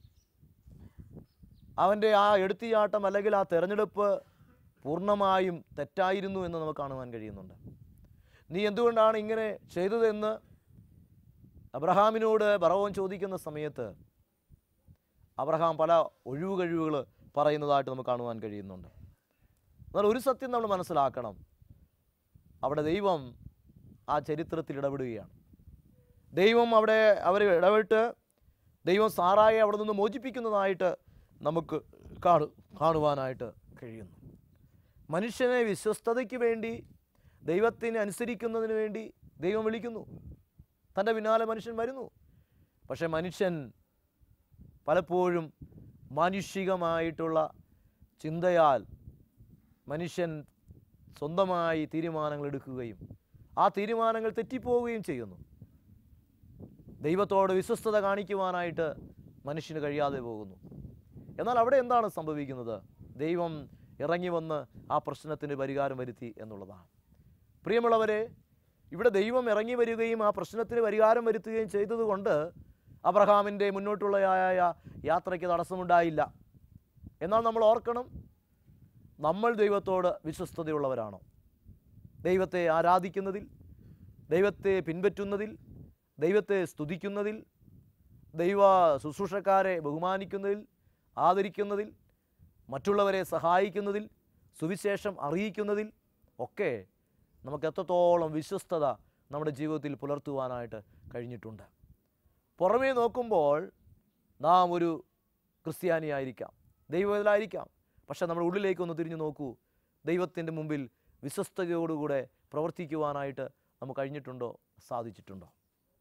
Speaker 2: അവൻ്റെ ആ എടുത്തുചാട്ടം അല്ലെങ്കിൽ ആ തെരഞ്ഞെടുപ്പ് പൂർണ്ണമായും തെറ്റായിരുന്നു എന്ന് നമുക്ക് കാണുവാൻ കഴിയുന്നുണ്ട് നീ എന്തുകൊണ്ടാണ് ഇങ്ങനെ ചെയ്തതെന്ന് അബ്രഹാമിനോട് ബറവോൻ ചോദിക്കുന്ന സമയത്ത് അബ്രഹാം പല ഒഴിവ് കഴിവുകൾ പറയുന്നതായിട്ട് നമുക്ക് കാണുവാൻ കഴിയുന്നുണ്ട് എന്നാൽ ഒരു സത്യം നമ്മൾ മനസ്സിലാക്കണം അവിടെ ദൈവം ആ ചരിത്രത്തിൽ ഇടപെടുകയാണ് ദൈവം അവിടെ അവർ ഇടപെട്ട് ദൈവം സാറായെ അവിടെ നിന്ന് മോചിപ്പിക്കുന്നതായിട്ട് നമുക്ക് കാണു കാണുവാനായിട്ട് കഴിയുന്നു മനുഷ്യനെ വിശ്വസ്തതയ്ക്ക് വേണ്ടി ദൈവത്തിന് അനുസരിക്കുന്നതിന് വേണ്ടി ദൈവം വിളിക്കുന്നു തൻ്റെ പിന്നാലെ മനുഷ്യൻ വരുന്നു പക്ഷേ മനുഷ്യൻ പലപ്പോഴും മാനുഷികമായിട്ടുള്ള ചിന്തയാൽ മനുഷ്യൻ സ്വന്തമായി തീരുമാനങ്ങൾ എടുക്കുകയും ആ തീരുമാനങ്ങൾ തെറ്റിപ്പോവുകയും ചെയ്യുന്നു ദൈവത്തോട് വിശ്വസ്തത കാണിക്കുവാനായിട്ട് മനുഷ്യന് കഴിയാതെ പോകുന്നു എന്നാൽ അവിടെ എന്താണ് സംഭവിക്കുന്നത് ദൈവം ഇറങ്ങി വന്ന് ആ പ്രശ്നത്തിന് പരിഹാരം വരുത്തി എന്നുള്ളതാണ് പ്രിയമുള്ളവരെ ഇവിടെ ദൈവം ഇറങ്ങി വരികയും ആ പ്രശ്നത്തിന് പരിഹാരം വരുത്തുകയും ചെയ്തതുകൊണ്ട് അബ്രഹാമിൻ്റെ മുന്നോട്ടുള്ള യാ- യാത്രയ്ക്ക് തടസ്സമുണ്ടായില്ല എന്നാൽ നമ്മൾ ഓർക്കണം നമ്മൾ ദൈവത്തോട് വിശ്വസ്തതയുള്ളവരാണോ ദൈവത്തെ ആരാധിക്കുന്നതിൽ ദൈവത്തെ പിൻപറ്റുന്നതിൽ ദൈവത്തെ സ്തുതിക്കുന്നതിൽ ദൈവ ശുശ്രൂഷക്കാരെ ബഹുമാനിക്കുന്നതിൽ ആദരിക്കുന്നതിൽ മറ്റുള്ളവരെ സഹായിക്കുന്നതിൽ സുവിശേഷം അറിയിക്കുന്നതിൽ ഒക്കെ നമുക്ക് എത്രത്തോളം വിശ്വസ്തത നമ്മുടെ ജീവിതത്തിൽ പുലർത്തുവാനായിട്ട് കഴിഞ്ഞിട്ടുണ്ട് പുറമേ നോക്കുമ്പോൾ നാം ഒരു ക്രിസ്ത്യാനിയായിരിക്കാം ദൈവത്തിലായിരിക്കാം പക്ഷെ നമ്മുടെ ഉള്ളിലേക്കൊന്ന് തിരിഞ്ഞു നോക്കൂ ദൈവത്തിൻ്റെ മുമ്പിൽ വിശ്വസ്തയോടുകൂടെ പ്രവർത്തിക്കുവാനായിട്ട് നമുക്ക് കഴിഞ്ഞിട്ടുണ്ടോ സാധിച്ചിട്ടുണ്ടോ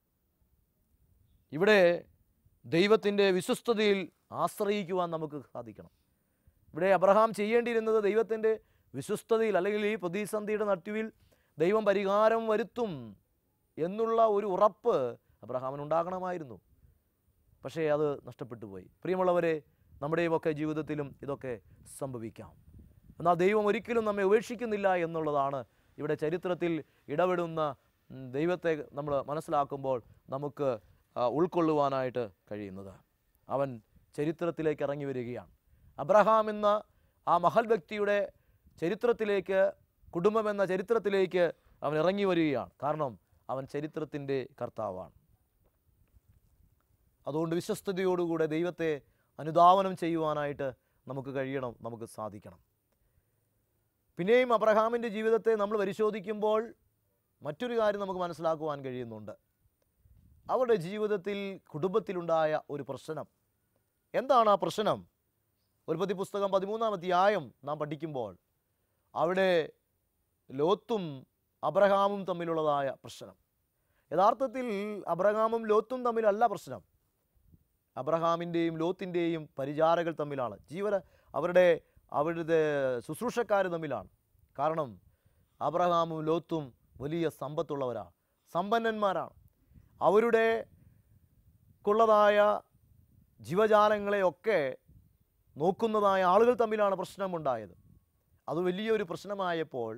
Speaker 2: ഇവിടെ ദൈവത്തിൻ്റെ വിശ്വസ്തതയിൽ ആശ്രയിക്കുവാൻ നമുക്ക് സാധിക്കണം ഇവിടെ അബ്രഹാം ചെയ്യേണ്ടിയിരുന്നത് ദൈവത്തിൻ്റെ വിശ്വസ്തതയിൽ അല്ലെങ്കിൽ ഈ പ്രതിസന്ധിയുടെ നട്ടുവിൽ ദൈവം പരിഹാരം വരുത്തും എന്നുള്ള ഒരു ഉറപ്പ് അബ്രഹാമിന് ഉണ്ടാകണമായിരുന്നു പക്ഷേ അത് നഷ്ടപ്പെട്ടു പോയി പ്രിയമുള്ളവരെ നമ്മുടെയുമൊക്കെ ജീവിതത്തിലും ഇതൊക്കെ സംഭവിക്കാം എന്നാൽ ദൈവം ഒരിക്കലും നമ്മെ ഉപേക്ഷിക്കുന്നില്ല എന്നുള്ളതാണ് ഇവിടെ ചരിത്രത്തിൽ ഇടപെടുന്ന ഉം, ദൈവത്തെ നമ്മൾ മനസ്സിലാക്കുമ്പോൾ നമുക്ക് ആ, ഉൾക്കൊള്ളുവാനായിട്ട് കഴിയുന്നത് അവൻ ചരിത്രത്തിലേക്ക് ഇറങ്ങി വരികയാണ് അബ്രഹാം എന്ന ആ മഹൽ വ്യക്തിയുടെ ചരിത്രത്തിലേക്ക് കുടുംബം എന്ന ചരിത്രത്തിലേക്ക് അവൻ ഇറങ്ങി വരികയാണ് കാരണം അവൻ ചരിത്രത്തിൻ്റെ കർത്താവാണ് അതുകൊണ്ട് വിശ്വസ്തയോടുകൂടെ ദൈവത്തെ അനുധാവനം ചെയ്യുവാനായിട്ട് നമുക്ക് കഴിയണം നമുക്ക് സാധിക്കണം പിന്നെയും അബ്രഹാമിൻ്റെ ജീവിതത്തെ നമ്മൾ പരിശോധിക്കുമ്പോൾ മറ്റൊരു കാര്യം നമുക്ക് മനസ്സിലാക്കുവാൻ കഴിയുന്നുണ്ട് അവരുടെ ജീവിതത്തിൽ കുടുംബത്തിലുണ്ടായ ഒരു പ്രശ്നം എന്താണ് ആ പ്രശ്നം ഉൽപ്പത്തി പുസ്തകം പതിമൂന്നാം അധ്യായം നാം പഠിക്കുമ്പോൾ അവിടെ ലോത്തും അബ്രഹാമും തമ്മിലുള്ളതായ പ്രശ്നം യഥാർത്ഥത്തിൽ അബ്രഹാമും ലോത്തും തമ്മിലല്ല പ്രശ്നം അബ്രഹാമിൻ്റെയും ലോത്തിൻ്റെയും പരിചാരകൾ തമ്മിലാണ് ജീവന അവരുടെ അവരുടെ ശുശ്രൂഷക്കാർ തമ്മിലാണ് കാരണം അബ്രഹാമും ലോത്തും വലിയ സമ്പത്തുള്ളവരാണ് സമ്പന്നന്മാരാണ് അവരുടെ ക്കുള്ളതായ ജീവജാലങ്ങളെയൊക്കെ നോക്കുന്നതായ ആളുകൾ തമ്മിലാണ് പ്രശ്നമുണ്ടായത് അത് വലിയൊരു പ്രശ്നമായപ്പോൾ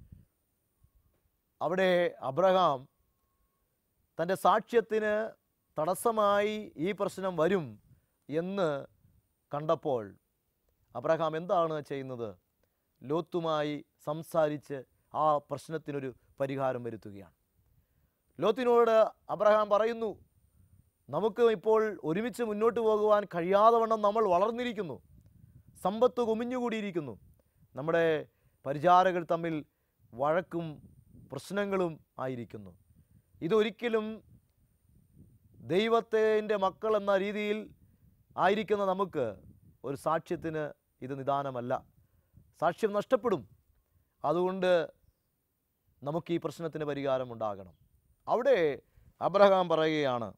Speaker 2: അവിടെ അബ്രഹാം തൻ്റെ സാക്ഷ്യത്തിന് തടസ്സമായി ഈ പ്രശ്നം വരും എന്ന് കണ്ടപ്പോൾ അബ്രഹാം എന്താണ് ചെയ്യുന്നത് ലോത്തുമായി സംസാരിച്ച് ആ പ്രശ്നത്തിനൊരു പരിഹാരം വരുത്തുകയാണ് ലോത്തിനോട് അബ്രഹാം പറയുന്നു നമുക്ക് ഇപ്പോൾ ഒരുമിച്ച് മുന്നോട്ട് പോകുവാൻ കഴിയാതെ വണ്ണം നമ്മൾ വളർന്നിരിക്കുന്നു സമ്പത്ത് കുമിഞ്ഞുകൂടിയിരിക്കുന്നു നമ്മുടെ പരിചാരകൾ തമ്മിൽ വഴക്കും പ്രശ്നങ്ങളും ആയിരിക്കുന്നു ഇതൊരിക്കലും ദൈവത്തിൻ്റെ മക്കൾ എന്ന രീതിയിൽ ആയിരിക്കുന്ന നമുക്ക് ഒരു സാക്ഷ്യത്തിന് ഇത് നിദാനമല്ല സാക്ഷ്യം നഷ്ടപ്പെടും അതുകൊണ്ട് നമുക്ക് ഈ പ്രശ്നത്തിന് പരിഹാരം ഉണ്ടാകണം അവിടെ അബ്രഹാം പറയുകയാണ്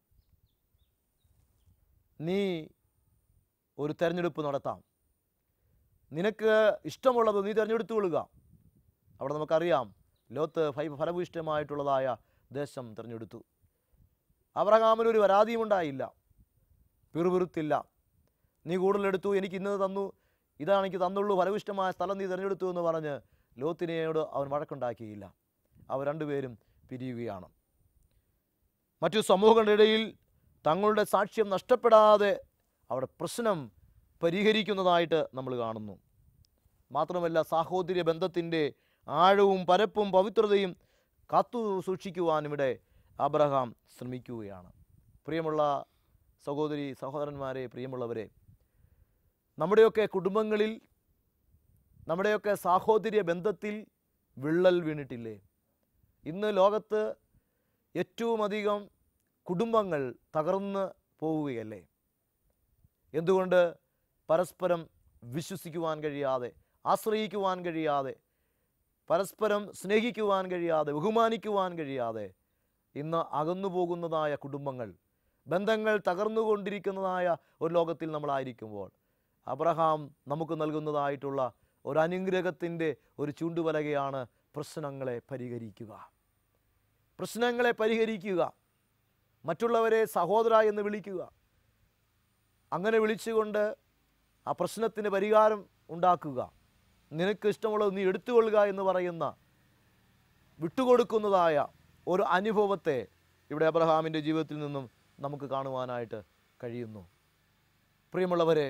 Speaker 2: നീ ഒരു തെരഞ്ഞെടുപ്പ് നടത്താം നിനക്ക് ഇഷ്ടമുള്ളത് നീ തിരഞ്ഞെടുത്തു കൊള്ളുക അവിടെ നമുക്കറിയാം ലോത്ത് ഫൈ ഫലഭൂയിഷ്ടമായിട്ടുള്ളതായ ദേശം തിരഞ്ഞെടുത്തു അബ്രഹാമിന് ഒരു പരാതിയും ഉണ്ടായില്ല പിറുപിറുത്തില്ല നീ കൂടുതലെടുത്തു എനിക്ക് ഇന്നത് തന്നു ഇതാണ് എനിക്ക് തന്നുള്ളൂ ഫലവിഷ്ടമായ സ്ഥലം നീ തിരഞ്ഞെടുത്തു എന്ന് പറഞ്ഞ് ലോത്തിനെയോട് അവൻ വഴക്കുണ്ടാക്കിയില്ല അവർ രണ്ടുപേരും പിരിയുകയാണ് മറ്റു സമൂഹങ്ങളുടെ ഇടയിൽ തങ്ങളുടെ സാക്ഷ്യം നഷ്ടപ്പെടാതെ അവിടെ പ്രശ്നം പരിഹരിക്കുന്നതായിട്ട് നമ്മൾ കാണുന്നു മാത്രമല്ല സാഹോദര്യ ബന്ധത്തിൻ്റെ ആഴവും പരപ്പും പവിത്രതയും കാത്തു സൂക്ഷിക്കുവാൻ ഇവിടെ അബ്രഹാം ശ്രമിക്കുകയാണ് പ്രിയമുള്ള സഹോദരി സഹോദരന്മാരെ പ്രിയമുള്ളവരെ നമ്മുടെയൊക്കെ കുടുംബങ്ങളിൽ നമ്മുടെയൊക്കെ സാഹോദര്യ ബന്ധത്തിൽ വിള്ളൽ വീണിട്ടില്ലേ ഇന്ന് ലോകത്ത് ഏറ്റവും അധികം കുടുംബങ്ങൾ തകർന്ന് പോവുകയല്ലേ എന്തുകൊണ്ട് പരസ്പരം വിശ്വസിക്കുവാൻ കഴിയാതെ ആശ്രയിക്കുവാൻ കഴിയാതെ പരസ്പരം സ്നേഹിക്കുവാൻ കഴിയാതെ ബഹുമാനിക്കുവാൻ കഴിയാതെ ഇന്ന് അകന്നു പോകുന്നതായ കുടുംബങ്ങൾ ബന്ധങ്ങൾ തകർന്നുകൊണ്ടിരിക്കുന്നതായ ഒരു ലോകത്തിൽ നമ്മളായിരിക്കുമ്പോൾ അബ്രഹാം നമുക്ക് നൽകുന്നതായിട്ടുള്ള ഒരു അനുഗ്രഹത്തിൻ്റെ ഒരു ചൂണ്ടുവലകയാണ് പ്രശ്നങ്ങളെ പരിഹരിക്കുക പ്രശ്നങ്ങളെ പരിഹരിക്കുക മറ്റുള്ളവരെ സഹോദര എന്ന് വിളിക്കുക അങ്ങനെ വിളിച്ചുകൊണ്ട് ആ പ്രശ്നത്തിന് പരിഹാരം ഉണ്ടാക്കുക നിനക്ക് ഇഷ്ടമുള്ളത് നീ എടുത്തുകൊള്ളുക എന്ന് പറയുന്ന വിട്ടുകൊടുക്കുന്നതായ ഒരു അനുഭവത്തെ ഇവിടെ അബ്രഹാമിൻ്റെ ജീവിതത്തിൽ നിന്നും നമുക്ക് കാണുവാനായിട്ട് കഴിയുന്നു പ്രിയമുള്ളവരെ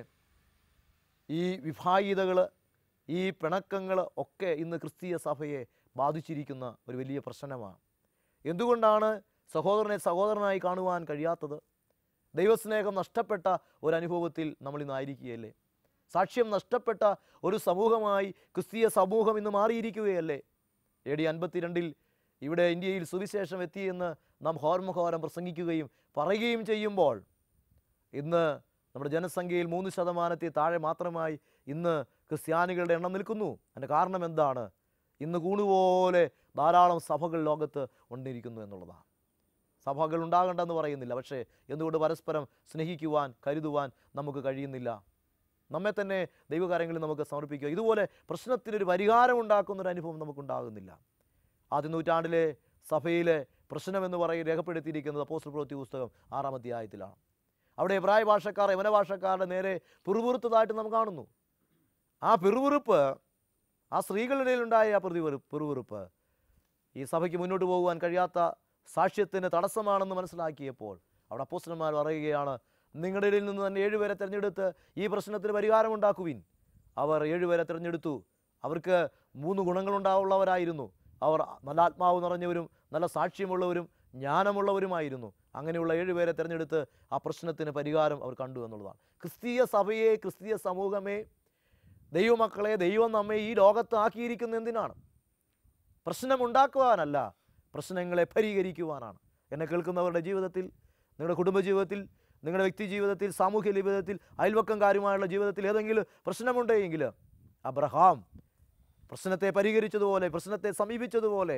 Speaker 2: ഈ വിഭാഗീതകൾ ഈ പിണക്കങ്ങൾ ഒക്കെ ഇന്ന് ക്രിസ്തീയ സഭയെ ബാധിച്ചിരിക്കുന്ന ഒരു വലിയ പ്രശ്നമാണ് എന്തുകൊണ്ടാണ് സഹോദരനെ സഹോദരനായി കാണുവാൻ കഴിയാത്തത് ദൈവസ്നേഹം നഷ്ടപ്പെട്ട ഒരു അനുഭവത്തിൽ നമ്മൾ ഇന്നായിരിക്കുകയല്ലേ സാക്ഷ്യം നഷ്ടപ്പെട്ട ഒരു സമൂഹമായി ക്രിസ്തീയ സമൂഹം ഇന്ന് മാറിയിരിക്കുകയല്ലേ എ ഡി അൻപത്തിരണ്ടിൽ ഇവിടെ ഇന്ത്യയിൽ സുവിശേഷം എത്തിയെന്ന് നാം ഹോർമഹോരം പ്രസംഗിക്കുകയും പറയുകയും ചെയ്യുമ്പോൾ ഇന്ന് നമ്മുടെ ജനസംഖ്യയിൽ മൂന്ന് ശതമാനത്തിൽ താഴെ മാത്രമായി ഇന്ന് ക്രിസ്ത്യാനികളുടെ എണ്ണം നിൽക്കുന്നു അതിൻ്റെ കാരണം എന്താണ് ഇന്ന് കൂണുപോലെ ധാരാളം സഭകൾ ലോകത്ത് ഉണ്ടിരിക്കുന്നു എന്നുള്ളതാണ് സഭകൾ ഉണ്ടാകണ്ടെന്ന് പറയുന്നില്ല പക്ഷേ എന്തുകൊണ്ട് പരസ്പരം സ്നേഹിക്കുവാൻ കരുതുവാൻ നമുക്ക് കഴിയുന്നില്ല നമ്മെ തന്നെ ദൈവകാര്യങ്ങളിൽ നമുക്ക് സമർപ്പിക്കുക ഇതുപോലെ പ്രശ്നത്തിനൊരു പരിഹാരം ഉണ്ടാക്കുന്ന ഒരു അനുഭവം നമുക്കുണ്ടാകുന്നില്ല ആദ്യ നൂറ്റാണ്ടിലെ സഭയിലെ പ്രശ്നമെന്ന് പറയും രേഖപ്പെടുത്തിയിരിക്കുന്നത് അപ്പോസ്റ്റൽ പ്രവൃത്തി പുസ്തകം ആറാം അധ്യായത്തിലാണ് അവിടെ എബ്രായ ഭാഷക്കാർ യമന ഭാഷക്കാരുടെ നേരെ പിറുപിറുത്തതായിട്ട് നാം കാണുന്നു ആ പിറുപിറുപ്പ് ആ സ്ത്രീകളുടെ ഇടയിലുണ്ടായ ആ പ്രതിവെറു പിറുപിറുപ്പ് ഈ സഭയ്ക്ക് മുന്നോട്ട് പോകുവാൻ കഴിയാത്ത സാക്ഷ്യത്തിന് തടസ്സമാണെന്ന് മനസ്സിലാക്കിയപ്പോൾ അവിടെ അപ്പോസ്റ്റലന്മാർ പറയുകയാണ് നിങ്ങളുടെ ഇടയിൽ നിന്ന് തന്നെ ഏഴുപേരെ തിരഞ്ഞെടുത്ത് ഈ പ്രശ്നത്തിന് പരിഹാരമുണ്ടാക്കുവിൻ അവർ ഏഴുപേരെ തിരഞ്ഞെടുത്തു അവർക്ക് മൂന്ന് ഗുണങ്ങളുണ്ടാവുള്ളവരായിരുന്നു അവർ നല്ല ആത്മാവ് നിറഞ്ഞവരും നല്ല സാക്ഷ്യമുള്ളവരും ജ്ഞാനമുള്ളവരുമായിരുന്നു അങ്ങനെയുള്ള ഏഴുപേരെ തിരഞ്ഞെടുത്ത് ആ പ്രശ്നത്തിന് പരിഹാരം അവർ കണ്ടു എന്നുള്ളതാണ് ക്രിസ്തീയ സഭയെ ക്രിസ്തീയ സമൂഹമേ ദൈവമക്കളെ ദൈവം നമ്മെ ഈ ലോകത്ത് ആക്കിയിരിക്കുന്ന എന്തിനാണ് പ്രശ്നമുണ്ടാക്കുവാനല്ല പ്രശ്നങ്ങളെ പരിഹരിക്കുവാനാണ് എന്നെ കേൾക്കുന്നവരുടെ ജീവിതത്തിൽ നിങ്ങളുടെ കുടുംബജീവിതത്തിൽ നിങ്ങളുടെ വ്യക്തി ജീവിതത്തിൽ സാമൂഹ്യ ജീവിതത്തിൽ അയൽവക്കംകാരുമായുള്ള ജീവിതത്തിൽ ഏതെങ്കിലും പ്രശ്നമുണ്ടെങ്കിൽ അബ്രഹാം പ്രശ്നത്തെ പരിഹരിച്ചതുപോലെ പ്രശ്നത്തെ സമീപിച്ചതുപോലെ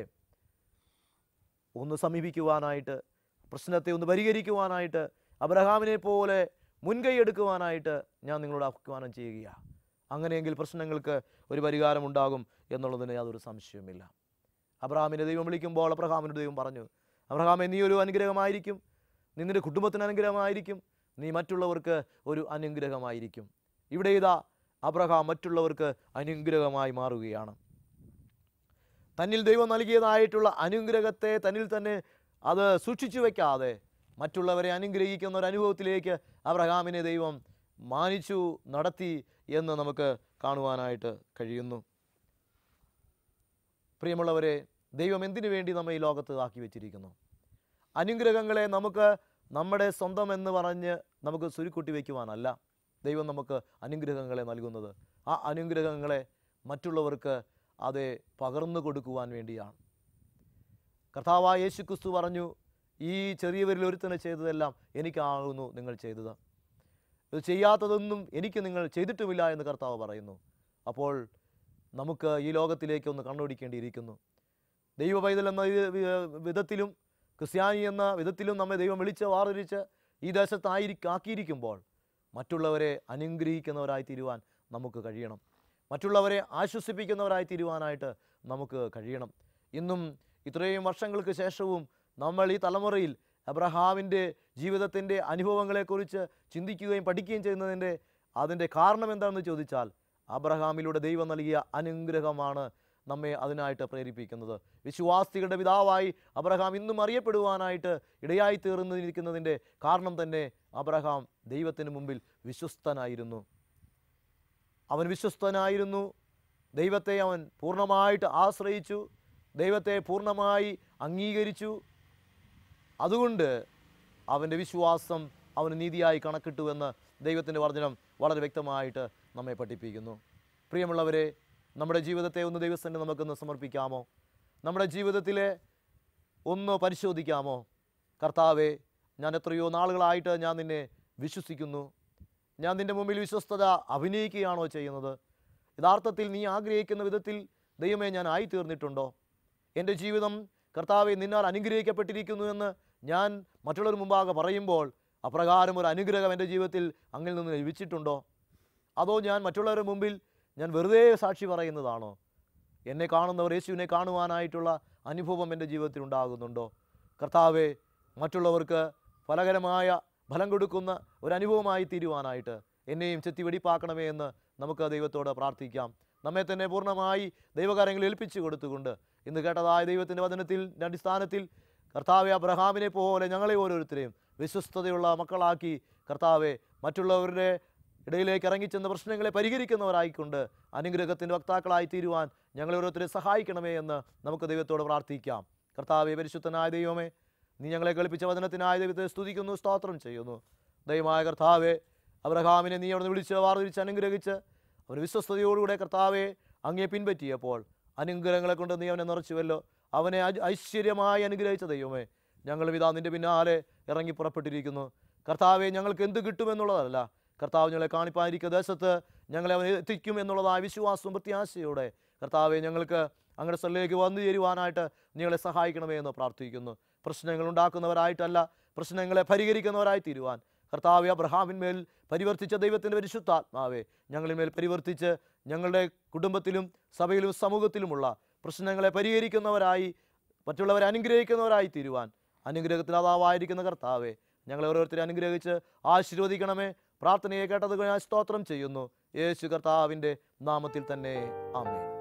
Speaker 2: ഒന്ന് സമീപിക്കുവാനായിട്ട് പ്രശ്നത്തെ ഒന്ന് പരിഹരിക്കുവാനായിട്ട് അബ്രഹാമിനെ പോലെ മുൻകൈ എടുക്കുവാനായിട്ട് ഞാൻ നിങ്ങളോട് ആഹ്വാനം ചെയ്യുകയാണ് അങ്ങനെയെങ്കിൽ പ്രശ്നങ്ങൾക്ക് ഒരു പരിഹാരം ഉണ്ടാകും എന്നുള്ളതിന് യാതൊരു സംശയവുമില്ല അബ്രഹാമിനെ ദൈവം വിളിക്കുമ്പോൾ അബ്രഹാമിൻ്റെ ദൈവം പറഞ്ഞു അബ്രഹാമെ നീ ഒരു അനുഗ്രഹമായിരിക്കും നീ നിൻ്റെ കുടുംബത്തിന് അനുഗ്രഹമായിരിക്കും നീ മറ്റുള്ളവർക്ക് ഒരു അനുഗ്രഹമായിരിക്കും ഇവിടെ ഇതാ അബ്രഹാം മറ്റുള്ളവർക്ക് അനുഗ്രഹമായി മാറുകയാണ് തന്നിൽ ദൈവം നൽകിയതായിട്ടുള്ള അനുഗ്രഹത്തെ തന്നിൽ തന്നെ അത് സൂക്ഷിച്ചു വയ്ക്കാതെ മറ്റുള്ളവരെ അനുഗ്രഹിക്കുന്ന ഒരു അനുഭവത്തിലേക്ക് അബ്രഹാമിനെ ദൈവം മാനിച്ചു നടത്തി എന്ന് നമുക്ക് കാണുവാനായിട്ട് കഴിയുന്നു പ്രിയമുള്ളവരെ ദൈവം എന്തിനു വേണ്ടി നമ്മെ ഈ ലോകത്ത് ആക്കി വെച്ചിരിക്കുന്നു അനുഗ്രഹങ്ങളെ നമുക്ക് നമ്മുടെ സ്വന്തം എന്ന് പറഞ്ഞ് നമുക്ക് സുരുക്കൂട്ടി വയ്ക്കുവാനല്ല ദൈവം നമുക്ക് അനുഗ്രഹങ്ങളെ നൽകുന്നത് ആ അനുഗ്രഹങ്ങളെ മറ്റുള്ളവർക്ക് അത് പകർന്നു കൊടുക്കുവാൻ വേണ്ടിയാണ് കർത്താവായ യേശു ക്രിസ്തു പറഞ്ഞു ഈ ചെറിയവരിൽ ഒരുത്തനെ ചെയ്തതെല്ലാം എനിക്കാകുന്നു നിങ്ങൾ ചെയ്തത് ഇത് ചെയ്യാത്തതൊന്നും എനിക്ക് നിങ്ങൾ ചെയ്തിട്ടുമില്ല എന്ന് കർത്താവ് പറയുന്നു അപ്പോൾ നമുക്ക് ഈ ലോകത്തിലേക്ക് ഒന്ന് കണ്ണോടിക്കേണ്ടിയിരിക്കുന്നു ദൈവ പൈതൽ എന്ന ഈ വി- വിധത്തിലും ക്രിസ്ത്യാനി എന്ന വിധത്തിലും നമ്മെ ദൈവം വിളിച്ച് വാറിരിച്ച് ഈ ദേശത്ത് ആയിരി ആക്കിയിരിക്കുമ്പോൾ മറ്റുള്ളവരെ അനുഗ്രഹിക്കുന്നവരായി തീരുവാൻ നമുക്ക് കഴിയണം മറ്റുള്ളവരെ ആശ്വസിപ്പിക്കുന്നവരായി തീരുവാനായിട്ട് നമുക്ക് കഴിയണം ഇന്നും ഇത്രയും വർഷങ്ങൾക്ക് ശേഷവും നമ്മൾ ഈ തലമുറയിൽ അബ്രഹാമിൻ്റെ ജീവിതത്തിൻ്റെ അനുഭവങ്ങളെക്കുറിച്ച് ചിന്തിക്കുകയും പഠിക്കുകയും ചെയ്യുന്നതിൻ്റെ അതിൻ്റെ കാരണം എന്താണെന്ന് ചോദിച്ചാൽ അബ്രഹാമിലൂടെ ദൈവം നൽകിയ അനുഗ്രഹമാണ് നമ്മെ അതിനായിട്ട് പ്രേരിപ്പിക്കുന്നത് വിശ്വാസികളുടെ പിതാവായി അബ്രഹാം ഇന്നും അറിയപ്പെടുവാനായിട്ട് ഇടയായി തീർന്നിരിക്കുന്നതിൻ്റെ കാരണം തന്നെ അബ്രഹാം ദൈവത്തിന് മുമ്പിൽ വിശ്വസ്തനായിരുന്നു അവൻ വിശ്വസ്തനായിരുന്നു ദൈവത്തെ അവൻ പൂർണ്ണമായിട്ട് ആശ്രയിച്ചു ദൈവത്തെ പൂർണ്ണമായി അംഗീകരിച്ചു അതുകൊണ്ട് അവൻ്റെ വിശ്വാസം അവന് നീതിയായി കണക്കിട്ടുവെന്ന് ദൈവത്തിൻ്റെ വചനം വളരെ വ്യക്തമായിട്ട് നമ്മെ പഠിപ്പിക്കുന്നു പ്രിയമുള്ളവരെ നമ്മുടെ ജീവിതത്തെ ഒന്ന് ദൈവസ്ഥന് നമുക്കൊന്ന് സമർപ്പിക്കാമോ നമ്മുടെ ജീവിതത്തിലെ ഒന്ന് പരിശോധിക്കാമോ കർത്താവെ ഞാൻ എത്രയോ നാളുകളായിട്ട് ഞാൻ നിന്നെ വിശ്വസിക്കുന്നു ഞാൻ നിൻ്റെ മുമ്പിൽ വിശ്വസ്തത അഭിനയിക്കുകയാണോ ചെയ്യുന്നത് യഥാർത്ഥത്തിൽ നീ ആഗ്രഹിക്കുന്ന വിധത്തിൽ ദൈവമേ ഞാൻ ആയിത്തീർന്നിട്ടുണ്ടോ എൻ്റെ ജീവിതം കർത്താവെ നിന്നാൽ അനുഗ്രഹിക്കപ്പെട്ടിരിക്കുന്നു എന്ന് ഞാൻ മറ്റുള്ളവർ മുമ്പാകെ പറയുമ്പോൾ അപ്രകാരം ഒരു അനുഗ്രഹം എൻ്റെ ജീവിതത്തിൽ അങ്ങിൽ നിന്ന് ലഭിച്ചിട്ടുണ്ടോ അതോ ഞാൻ മറ്റുള്ളവരുടെ മുമ്പിൽ ഞാൻ വെറുതെ സാക്ഷി പറയുന്നതാണോ എന്നെ കാണുന്നവർ യേശുവിനെ കാണുവാനായിട്ടുള്ള അനുഭവം എൻ്റെ ജീവിതത്തിൽ ഉണ്ടാകുന്നുണ്ടോ കർത്താവെ മറ്റുള്ളവർക്ക് ഫലകരമായ ഫലം കൊടുക്കുന്ന ഒരു അനുഭവമായി തീരുവാനായിട്ട് എന്നെയും ചെത്തി വെടിപ്പാക്കണമേ എന്ന് നമുക്ക് ദൈവത്തോട് പ്രാർത്ഥിക്കാം നമ്മെ തന്നെ പൂർണ്ണമായി ദൈവകാര്യങ്ങൾ ഏൽപ്പിച്ചു കൊടുത്തുകൊണ്ട് ഇന്ന് കേട്ടതായ ദൈവത്തിൻ്റെ വചനത്തിൽ അടിസ്ഥാനത്തിൽ കർത്താവെ അബ്രഹാമിനെ പോലെ ഞങ്ങളെ ഓരോരുത്തരെയും വിശ്വസ്തതയുള്ള മക്കളാക്കി കർത്താവെ മറ്റുള്ളവരുടെ ഇടയിലേക്ക് ഇറങ്ങിച്ചെന്ന പ്രശ്നങ്ങളെ പരിഹരിക്കുന്നവരായിക്കൊണ്ട് അനുഗ്രഹത്തിൻ്റെ വക്താക്കളായി തീരുവാൻ ഞങ്ങളെ ഓരോരുത്തരെ സഹായിക്കണമേ എന്ന് നമുക്ക് ദൈവത്തോട് പ്രാർത്ഥിക്കാം കർത്താവെ പരിശുദ്ധനായ ദൈവമേ നീ ഞങ്ങളെ കളിപ്പിച്ച വചനത്തിനായ ദൈവത്തെ സ്തുതിക്കുന്നു സ്തോത്രം ചെയ്യുന്നു ദൈവമായ കർത്താവെ അബ്രഹാമിനെ നീ അവിടുന്ന് വിളിച്ച് വാർതിരിച്ച് അനുഗ്രഹിച്ച് അവന് വിശ്വസ്തയോടുകൂടെ കർത്താവെ അങ്ങേ പിൻപറ്റിയപ്പോൾ അനുഗ്രഹങ്ങളെ കൊണ്ട് നീ അവനെ നിറച്ചുവല്ലോ അവനെ ഐ- ഐശ്വര്യമായി അനുഗ്രഹിച്ച ദൈവമേ ഞങ്ങൾ ഇതാ നിൻ്റെ പിന്നാലെ ഇറങ്ങി പുറപ്പെട്ടിരിക്കുന്നു കർത്താവെ ഞങ്ങൾക്ക് എന്ത് കിട്ടുമെന്നുള്ളതല്ല കർത്താവ് ഞങ്ങളെ കാണിപ്പായിരിക്കുന്ന ദേശത്ത് ഞങ്ങളെ അവൻ എത്തിക്കും എന്നുള്ളതായ വിശ്വാസവും പ്രത്യാശയോടെ കർത്താവെ ഞങ്ങൾക്ക് അങ്ങയുടെ സ്ഥലത്തേക്ക് വന്നു ചേരുവാനായിട്ട് ഞങ്ങളെ സഹായിക്കണമേ എന്ന് പ്രാർത്ഥിക്കുന്നു പ്രശ്നങ്ങൾ ഉണ്ടാക്കുന്നവരായിട്ടല്ല പ്രശ്നങ്ങളെ പരിഹരിക്കുന്നവരായി തീരുവാൻ കർത്താവെ അബ്രഹാമിന്മേൽ പരിവർത്തിച്ച ദൈവത്തിൻ്റെ പരിശുദ്ധാത്മാവെ ഞങ്ങളിന്മേൽ പരിവർത്തിച്ച് ഞങ്ങളുടെ കുടുംബത്തിലും സഭയിലും സമൂഹത്തിലുമുള്ള പ്രശ്നങ്ങളെ പരിഹരിക്കുന്നവരായി മറ്റുള്ളവരെ അനുഗ്രഹിക്കുന്നവരായി തീരുവാൻ അനുഗ്രഹത്തിനാതാവായിരിക്കുന്ന കർത്താവെ ഞങ്ങളെ ഓരോരുത്തരെ അനുഗ്രഹിച്ച് ആശീർവദിക്കണമേ പ്രാർത്ഥനയെ കേട്ടത് ഞാൻ സ്തോത്രം ചെയ്യുന്നു യേശു കർത്താവിൻ്റെ നാമത്തിൽ തന്നെ ആമേൻ